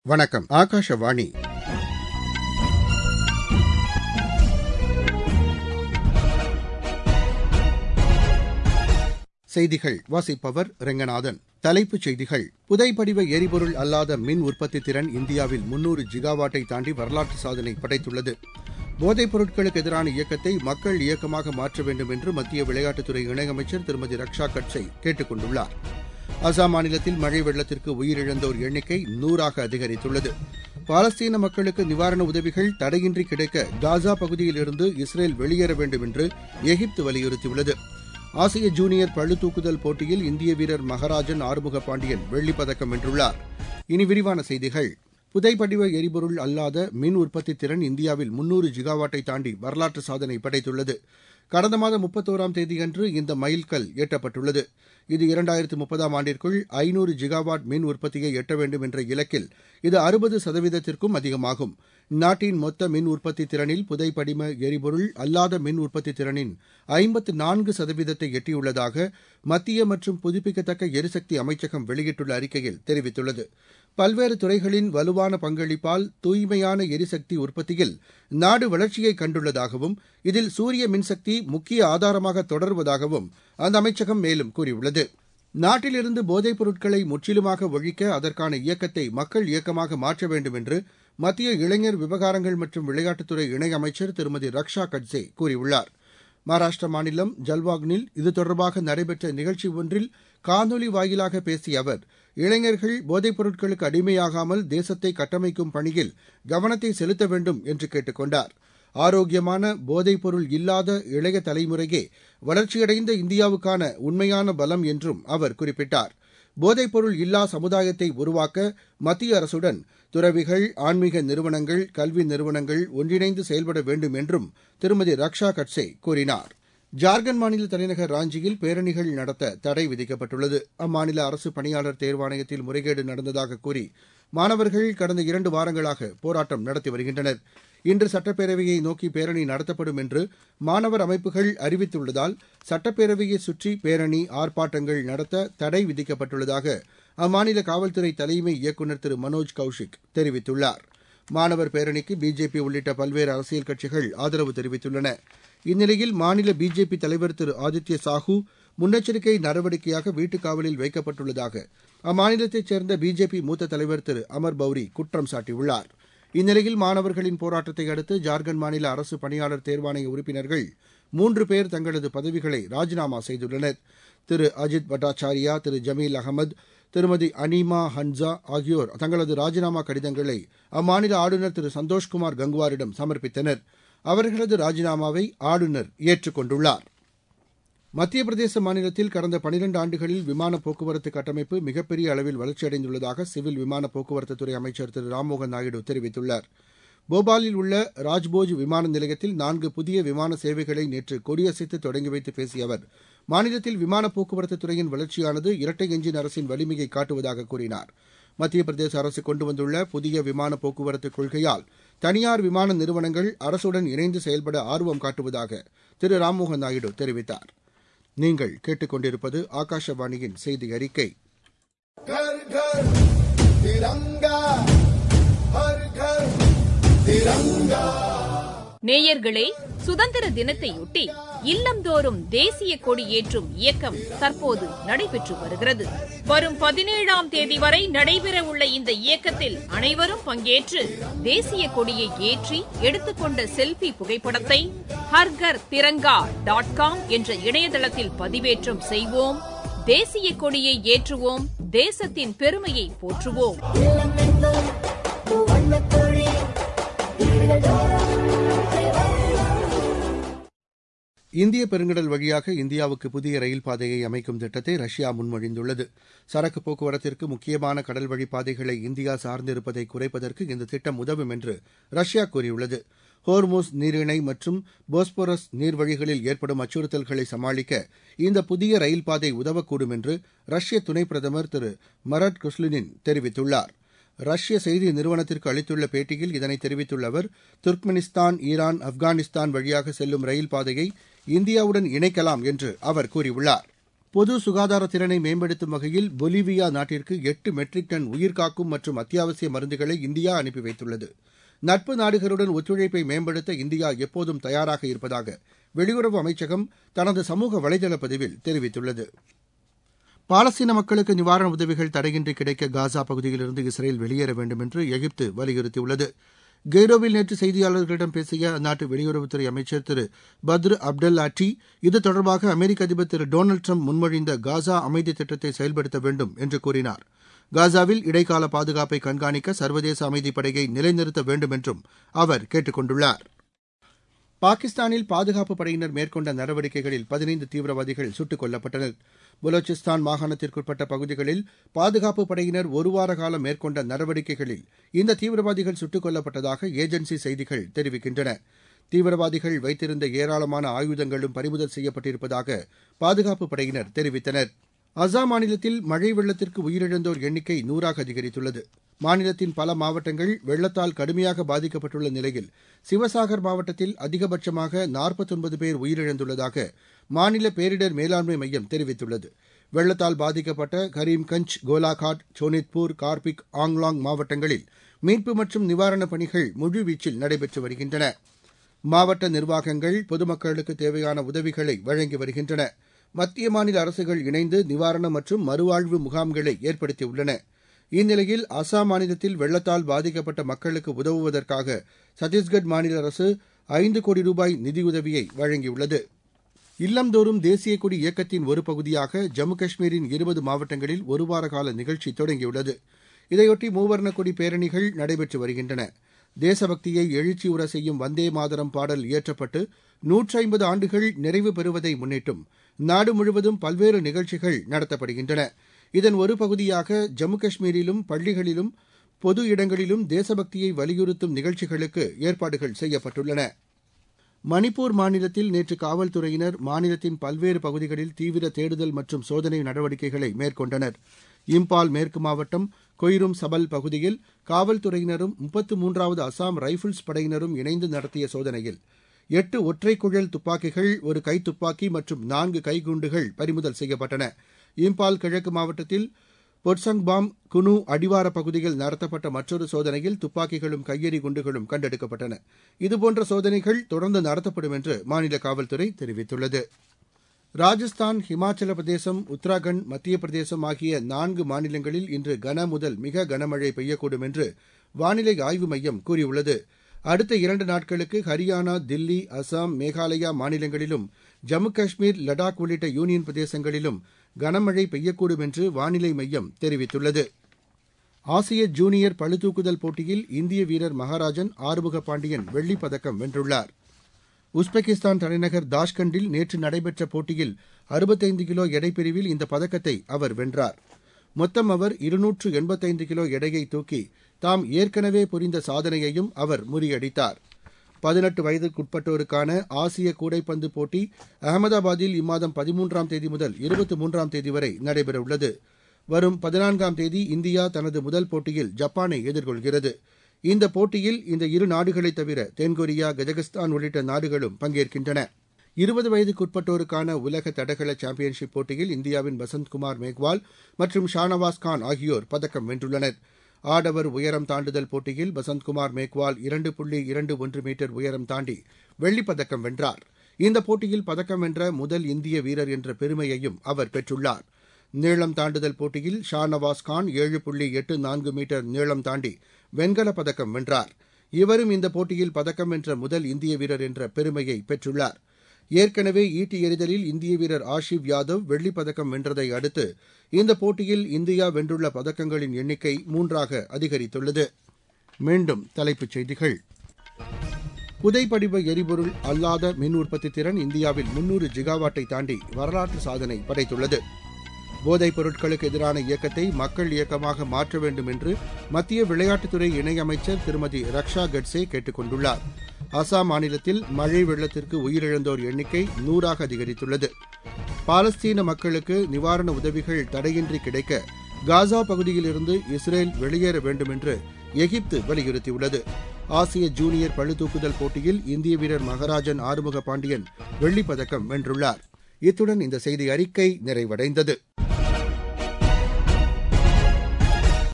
வணக்கம் ஆகாஷவாணி செய்திகள் வாசிப்பவர் ரெங்கநாதன் தலைப்புச் செய்திகள் புதைப்படிவ எரிபொருள் அல்லாத மின் உற்பத்தி திறன் இந்தியாவில் முன்னூறு ஜிகாவாட்டை தாண்டி வரலாற்று சாதனை படைத்துள்ளது போதைப் பொருட்களுக்கு எதிரான இயக்கத்தை மக்கள் இயக்கமாக மாற்ற வேண்டும் என்று மத்திய விளையாட்டுத்துறை இணையமைச்சர் திருமதி ரக்ஷா கட்சை கேட்டுக் கொண்டுள்ளார் அசாம் மாநிலத்தில் மழை வெள்ளத்திற்கு உயிரிழந்தோர் எண்ணிக்கை நூறாக அதிகரித்துள்ளது பாலஸ்தீன மக்களுக்கு நிவாரண உதவிகள் தடையின்றி கிடைக்க காசா பகுதியிலிருந்து இஸ்ரேல் வெளியேற வேண்டும் என்று எகிப்து வலியுறுத்தியுள்ளது ஆசிய ஜூனியர் பளு தூக்குதல் போட்டியில் இந்திய வீரர் மகராஜன் ஆறுமுக பாண்டியன் வெள்ளிப் பதக்கம் வென்றுள்ளார் இனி விரிவான செய்திகள் புதைப்படிவ எரிபொருள் அல்லாத மின் உற்பத்தி திறன் இந்தியாவில் முன்னூறு ஜிகாவாட்டை தாண்டி வரலாற்று சாதனை படைத்துள்ளது கடந்த மாதம் முப்பத்தோராம் தேதியன்று இந்த மைல்கல் எட்டப்பட்டுள்ளது இது இரண்டாயிரத்து முப்பதாம் ஆண்டிற்குள் ஐநூறு ஜிகாவாட் மின் உற்பத்தியை எட்ட வேண்டும் என்ற இலக்கில் இது அறுபது சதவீதத்திற்கும் அதிகமாகும் நாட்டின் மொத்த மின் உற்பத்தி திறனில் புதைப்படிம எரிபொருள் அல்லாத மின் உற்பத்தி திறனின் ஐம்பத்து நான்கு சதவீதத்தை எட்டியுள்ளதாக மத்திய மற்றும் புதுப்பிக்கத்தக்க எரிசக்தி அமைச்சகம் வெளியிட்டுள்ள அறிக்கையில் தெரிவித்துள்ளது பல்வேறு துறைகளின் வலுவான பங்களிப்பால் தூய்மையான எரிசக்தி உற்பத்தியில் நாடு வளர்ச்சியை கண்டுள்ளதாகவும் இதில் சூரிய மின்சக்தி முக்கிய ஆதாரமாக தொடர்வதாகவும் அந்த அமைச்சகம் மேலும் கூறியுள்ளது நாட்டிலிருந்து போதைப் பொருட்களை முற்றிலுமாக ஒழிக்க அதற்கான இயக்கத்தை மக்கள் இயக்கமாக மாற்ற வேண்டும் என்று மத்திய இளைஞர் விவகாரங்கள் மற்றும் விளையாட்டுத்துறை இணையமைச்சர் திருமதி ரக்ஷா கட்சே கூறியுள்ளார் மகாராஷ்டிர மாநிலம் ஜல்வாக்னில் இது தொடர்பாக நடைபெற்ற நிகழ்ச்சி ஒன்றில் காணொலி வாயிலாக பேசிய அவர் இளைஞர்கள் போதைப் பொருட்களுக்கு அடிமையாகாமல் தேசத்தை கட்டமைக்கும் பணியில் கவனத்தை செலுத்த வேண்டும் என்று கேட்டுக் கொண்டார் ஆரோக்கியமான போதைப் பொருள் இல்லாத இளைய தலைமுறையே வளர்ச்சியடைந்த இந்தியாவுக்கான உண்மையான பலம் என்றும் அவர் குறிப்பிட்டார் போதைப் பொருள் இல்லா சமுதாயத்தை உருவாக்க மத்திய அரசுடன் துறவிகள் ஆன்மீக நிறுவனங்கள் கல்வி நிறுவனங்கள் ஒன்றிணைந்து செயல்பட வேண்டும் என்றும் திருமதி ரக்ஷா கட்சே கூறினார் ஜார்க்கண்ட் மாநில தலைநகர் ராஞ்சியில் பேரணிகள் நடத்த தடை விதிக்கப்பட்டுள்ளது அம்மாநில அரசு பணியாளர் தேர்வாணையத்தில் முறைகேடு நடந்ததாக கூறி மாணவர்கள் கடந்த இரண்டு வாரங்களாக போராட்டம் நடத்தி வருகின்றனர் இன்று சட்டப்பேரவையை நோக்கி பேரணி நடத்தப்படும் என்று மாணவர் அமைப்புகள் அறிவித்துள்ளதால் சட்டப்பேரவையை சுற்றி பேரணி ஆர்ப்பாட்டங்கள் நடத்த தடை விதிக்கப்பட்டுள்ளதாக அம்மாநில காவல்துறை தலைமை இயக்குநர் திரு மனோஜ் கௌஷிக் தெரிவித்துள்ளார் மாணவர் பேரணிக்கு பிஜேபி உள்ளிட்ட பல்வேறு அரசியல் கட்சிகள் ஆதரவு தெரிவித்துள்ளன இந்நிலையில் மாநில பிஜேபி தலைவர் திரு ஆதித்ய சாஹூ முன்னெச்சரிக்கை நடவடிக்கையாக வீட்டுக் காவலில் வைக்கப்பட்டுள்ளதாக அம்மாநிலத்தைச் சேர்ந்த பிஜேபி மூத்த தலைவர் திரு அமர் பௌரி குற்றம் சாட்டியுள்ளார் இந்நிலையில் மாணவர்களின் போராட்டத்தை அடுத்து ஜார்க்கண்ட் மாநில அரசு பணியாளர் தேர்வாணைய உறுப்பினர்கள் மூன்று பேர் தங்களது பதவிகளை ராஜினாமா செய்துள்ளனர் திரு அஜித் பட்டாச்சாரியா திரு ஜமீல் அகமது திருமதி அனிமா ஹன்சா ஆகியோர் தங்களது ராஜினாமா கடிதங்களை அம்மாநில ஆளுநர் திரு சந்தோஷ்குமார் கங்குவாரிடம் சமர்ப்பித்தனர் அவர்களது ராஜினாமாவை ஆளுநர் ஏற்றுக் கொண்டுள்ளார் மத்திய பிரதேச மாநிலத்தில் கடந்த பனிரண்டு ஆண்டுகளில் விமான போக்குவரத்து கட்டமைப்பு மிகப்பெரிய அளவில் வளர்ச்சியடைந்துள்ளதாக சிவில் விமான போக்குவரத்துத்துறை அமைச்சர் திரு ராம்மோகன் நாயுடு தெரிவித்துள்ளார் போபாலில் உள்ள ராஜ்போஜ் விமான நிலையத்தில் நான்கு புதிய விமான சேவைகளை நேற்று கொடியசைத்து தொடங்கி வைத்து பேசிய அவர் மாநிலத்தில் விமான போக்குவரத்து துறையின் வளர்ச்சியானது இரட்டை எஞ்சின் அரசின் வலிமையை காட்டுவதாக கூறினார் மத்திய பிரதேச அரசு கொண்டு வந்துள்ள புதிய விமான போக்குவரத்து கொள்கையால் தனியார் விமான நிறுவனங்கள் அரசுடன் இணைந்து செயல்பட ஆர்வம் காட்டுவதாக திரு ராம்மோகன் நாயுடு தெரிவித்தார் நீங்கள் கேட்டுக்கொண்டிருப்பது ஆகாஷவாணியின் செய்தி அறிக்கை நேயர்களே சுதந்திர தினத்தையொட்டி இல்லந்தோறும் தேசிய கொடி ஏற்றும் இயக்கம் தற்போது நடைபெற்று வருகிறது வரும் பதினேழாம் தேதி வரை நடைபெறவுள்ள இந்த இயக்கத்தில் அனைவரும் பங்கேற்று தேசிய கொடியை ஏற்றி எடுத்துக்கொண்ட செல்பி புகைப்படத்தை ஹர்கர் திரங்கா டாட் காம் என்ற இணையதளத்தில் பதிவேற்றம் செய்வோம் தேசிய கொடியை ஏற்றுவோம் தேசத்தின் பெருமையை போற்றுவோம் இந்திய பெருங்கடல் வழியாக இந்தியாவுக்கு புதிய ரயில் பாதையை அமைக்கும் திட்டத்தை ரஷ்யா முன்மொழிந்துள்ளது சரக்கு போக்குவரத்திற்கு முக்கியமான கடல் வழிப்பாதைகளை இந்தியா சார்ந்திருப்பதை குறைப்பதற்கு இந்த திட்டம் உதவும் என்று ரஷ்யா கூறியுள்ளது ஹோர்மோஸ் நீரிணை மற்றும் போஸ்போரஸ் நீர்வழிகளில் ஏற்படும் அச்சுறுத்தல்களை சமாளிக்க இந்த புதிய ரயில் பாதை உதவக்கூடும் என்று ரஷ்ய துணை பிரதமர் திரு மரட் குஸ்லினின் தெரிவித்துள்ளார் ரஷ்ய செய்தி நிறுவனத்திற்கு அளித்துள்ள பேட்டியில் இதனை தெரிவித்துள்ள அவர் துர்க்மெனிஸ்தான் ஈரான் ஆப்கானிஸ்தான் வழியாக செல்லும் ரயில் பாதையை இந்தியாவுடன் இணைக்கலாம் என்று அவர் கூறியுள்ளார் பொது சுகாதார திறனை மேம்படுத்தும் வகையில் பொலிவியா நாட்டிற்கு எட்டு மெட்ரிக் டன் உயிர்காக்கும் மற்றும் அத்தியாவசிய மருந்துகளை இந்தியா அனுப்பி வைத்துள்ளது நட்பு நாடுகளுடன் ஒத்துழைப்பை மேம்படுத்த இந்தியா எப்போதும் தயாராக இருப்பதாக வெளியுறவு அமைச்சகம் தனது சமூக வலைதள பதிவில் தெரிவித்துள்ளது பாலஸ்தீன மக்களுக்கு நிவாரண உதவிகள் தடையின்றி கிடைக்க காசா பகுதியிலிருந்து இஸ்ரேல் வெளியேற வேண்டும் என்று எகிப்து வலியுறுத்தியுள்ளது கெய்ரோவில் நேற்று செய்தியாளர்களிடம் பேசிய அந்நாட்டு வெளியுறவுத்துறை அமைச்சர் திரு பத்ரு அப்டல் ஆட்டி இது தொடர்பாக அமெரிக்க அதிபர் திரு டொனால்டு ட்ரம்ப் முன்மொழிந்த காசா அமைதி திட்டத்தை செயல்படுத்த வேண்டும் என்று கூறினார் காசாவில் இடைக்கால பாதுகாப்பை கண்காணிக்க சர்வதேச அமைதிப் படையை நிலைநிறுத்த வேண்டும் என்றும் அவர் கேட்டுக் கொண்டுள்ளார் பாகிஸ்தானில் பாதுகாப்பு படையினர் மேற்கொண்ட நடவடிக்கைகளில் பதினைந்து தீவிரவாதிகள் சுட்டுக் கொல்லப்பட்டனர் பலோச்சிஸ்தான் மாகாணத்திற்குட்பட்ட பகுதிகளில் பாதுகாப்பு படையினர் ஒருவார காலம் மேற்கொண்ட நடவடிக்கைகளில் இந்த தீவிரவாதிகள் சுட்டுக் கொல்லப்பட்டதாக ஏஜென்சி செய்திகள் தெரிவிக்கின்றன தீவிரவாதிகள் வைத்திருந்த ஏராளமான ஆயுதங்களும் பறிமுதல் செய்யப்பட்டிருப்பதாக பாதுகாப்பு படையினர் தெரிவித்தனர் அசாம் மாநிலத்தில் மழை வெள்ளத்திற்கு உயிரிழந்தோர் எண்ணிக்கை நூறாக அதிகரித்துள்ளது மாநிலத்தின் பல மாவட்டங்கள் வெள்ளத்தால் கடுமையாக பாதிக்கப்பட்டுள்ள நிலையில் சிவசாகர் மாவட்டத்தில் அதிகபட்சமாக நாற்பத்தொன்பது பேர் உயிரிழந்துள்ளதாக மாநில பேரிடர் மேலாண்மை மையம் தெரிவித்துள்ளது வெள்ளத்தால் பாதிக்கப்பட்ட கரீம்கஞ்ச் கோலாகாட் சோனித்பூர் கார்பிக் ஆங்லாங் மாவட்டங்களில் மீட்பு மற்றும் நிவாரணப் பணிகள் முழுவீச்சில் நடைபெற்று வருகின்றன மாவட்ட நிர்வாகங்கள் பொதுமக்களுக்கு தேவையான உதவிகளை வழங்கி வருகின்றன மத்திய மாநில அரசுகள் இணைந்து நிவாரணம் மற்றும் மறுவாழ்வு முகாம்களை ஏற்படுத்தியுள்ளன இந்நிலையில் அசாம் மாநிலத்தில் வெள்ளத்தால் பாதிக்கப்பட்ட மக்களுக்கு உதவுவதற்காக சத்தீஸ்கர் மாநில அரசு ஐந்து கோடி ரூபாய் நிதியுதவியை வழங்கியுள்ளது இல்லந்தோறும் தேசிய கொடி இயக்கத்தின் ஒரு பகுதியாக ஜம்மு காஷ்மீரின் இருபது மாவட்டங்களில் ஒருவார கால நிகழ்ச்சி தொடங்கியுள்ளது இதையொட்டி மூவர்ண கொடி பேரணிகள் நடைபெற்று வருகின்றன தேசபக்தியை எழுச்சியுற செய்யும் வந்தே மாதரம் பாடல் இயற்றப்பட்டு நூற்றி ஐம்பது ஆண்டுகள் நிறைவு பெறுவதை முன்னிட்டும் நாடு முழுவதும் பல்வேறு நிகழ்ச்சிகள் நடத்தப்படுகின்றன இதன் ஒரு பகுதியாக ஜம்மு காஷ்மீரிலும் பள்ளிகளிலும் பொது இடங்களிலும் தேசபக்தியை வலியுறுத்தும் நிகழ்ச்சிகளுக்கு ஏற்பாடுகள் செய்யப்பட்டுள்ளன மணிப்பூர் மாநிலத்தில் நேற்று காவல்துறையினர் மாநிலத்தின் பல்வேறு பகுதிகளில் தீவிர தேடுதல் மற்றும் சோதனை நடவடிக்கைகளை மேற்கொண்டனர் இம்பால் மேற்கு மாவட்டம் கொய்ரும் சபல் பகுதியில் காவல்துறையினரும் முப்பத்து மூன்றாவது அசாம் ரைபிள்ஸ் படையினரும் இணைந்து நடத்திய சோதனையில் எட்டு ஒற்றை குழல் துப்பாக்கிகள் ஒரு கைத்துப்பாக்கி மற்றும் நான்கு கைகுண்டுகள் பறிமுதல் செய்யப்பட்டன இம்பால் கிழக்கு மாவட்டத்தில் பொட்சங்பாம் குனு அடிவார பகுதியில் நடத்தப்பட்ட மற்றொரு சோதனையில் துப்பாக்கிகளும் கையெறி குண்டுகளும் கண்டெடுக்கப்பட்டன இதுபோன்ற சோதனைகள் தொடர்ந்து நடத்தப்படும் என்று மாநில காவல்துறை தெரிவித்துள்ளது ராஜஸ்தான் ஹிமாச்சல பிரதேசம் உத்தராகண்ட் மத்திய பிரதேசம் ஆகிய நான்கு மாநிலங்களில் இன்று கன முதல் மிக கனமழை பெய்யக்கூடும் என்று வானிலை ஆய்வு மையம் கூறியுள்ளது அடுத்த இரண்டு நாட்களுக்கு ஹரியானா தில்லி அசாம் மேகாலயா மாநிலங்களிலும் ஜம்மு காஷ்மீர் லடாக் உள்ளிட்ட யூனியன் பிரதேசங்களிலும் கனமழை பெய்யக்கூடும் என்று வானிலை மையம் தெரிவித்துள்ளது ஆசிய ஜூனியர் பளுதூக்குதல் போட்டியில் இந்திய வீரர் மகாராஜன் ஆறுமுக பாண்டியன் வெள்ளிப் பதக்கம் வென்றுள்ளார் உஸ்பெகிஸ்தான் தலைநகர் தாஷ்கண்டில் நேற்று நடைபெற்ற போட்டியில் அறுபத்தைந்து கிலோ எடைப்பிரிவில் இந்த பதக்கத்தை அவர் வென்றார் மொத்தம் அவர் இருநூற்று எண்பத்தைந்து கிலோ எடையை தூக்கி தாம் ஏற்கனவே புரிந்த சாதனையையும் அவர் முறியடித்தார் பதினெட்டு வயதுக்குட்பட்டோருக்கான ஆசிய கூடைப்பந்து போட்டி அகமதாபாத்தில் இம்மாதம் பதிமூன்றாம் தேதி முதல் இருபத்தி மூன்றாம் தேதி வரை நடைபெறவுள்ளது வரும் பதினான்காம் தேதி இந்தியா தனது முதல் போட்டியில் ஜப்பானை எதிர்கொள்கிறது இந்த போட்டியில் இந்த இரு நாடுகளைத் தவிர தென்கொரியா கஜகஸ்தான் உள்ளிட்ட நாடுகளும் பங்கேற்கின்றன இருபது வயதுக்குட்பட்டோருக்கான உலக தடகள சாம்பியன்ஷிப் போட்டியில் இந்தியாவின் வசந்த்குமார் மேக்வால் மற்றும் ஷானவாஸ் கான் ஆகியோர் பதக்கம் வென்றுள்ளனர் ஆடவர் உயரம் தாண்டுதல் போட்டியில் வசந்த்குமார் மேக்வால் இரண்டு புள்ளி இரண்டு ஒன்று மீட்டர் உயரம் தாண்டி வெள்ளிப் பதக்கம் வென்றார் இந்த போட்டியில் பதக்கம் வென்ற முதல் இந்திய வீரர் என்ற பெருமையையும் அவர் பெற்றுள்ளார் நீளம் தாண்டுதல் போட்டியில் ஷா நவாஸ் கான் ஏழு புள்ளி எட்டு நான்கு மீட்டர் நீளம் தாண்டி வெண்கலப் பதக்கம் வென்றார் இவரும் இந்த போட்டியில் பதக்கம் வென்ற முதல் இந்திய வீரர் என்ற பெருமையை பெற்றுள்ளார் ஏற்கனவே ஈட்டி எறிதலில் இந்திய வீரர் ஆஷிப் யாதவ் வெள்ளிப் பதக்கம் வென்றதை அடுத்து இந்த போட்டியில் இந்தியா வென்றுள்ள பதக்கங்களின் எண்ணிக்கை மூன்றாக அதிகரித்துள்ளது மீண்டும் தலைப்புச் செய்திகள் புதைப்படிவ எரிபொருள் அல்லாத மின் உற்பத்தி திறன் இந்தியாவில் முன்னூறு ஜிகாவாட்டை தாண்டி வரலாற்று சாதனை படைத்துள்ளது போதைப் பொருட்களுக்கு எதிரான இயக்கத்தை மக்கள் இயக்கமாக மாற்ற வேண்டும் என்று மத்திய விளையாட்டுத்துறை இணையமைச்சர் திருமதி ரக்ஷா கட்சே கேட்டுக் கொண்டுள்ளார் அசாம் மாநிலத்தில் மழை வெள்ளத்திற்கு உயிரிழந்தோர் எண்ணிக்கை நூறாக அதிகரித்துள்ளது பாலஸ்தீன மக்களுக்கு நிவாரண உதவிகள் தடையின்றி கிடைக்க காசா பகுதியிலிருந்து இஸ்ரேல் வெளியேற வேண்டும் என்று எகிப்து வலியுறுத்தியுள்ளது ஆசிய ஜூனியர் பளுதூக்குதல் போட்டியில் இந்திய வீரர் மகராஜன் ஆறுமுக பாண்டியன் வெள்ளிப் பதக்கம் வென்றுள்ளார் இத்துடன் இந்த செய்தி அறிக்கை நிறைவடைந்தது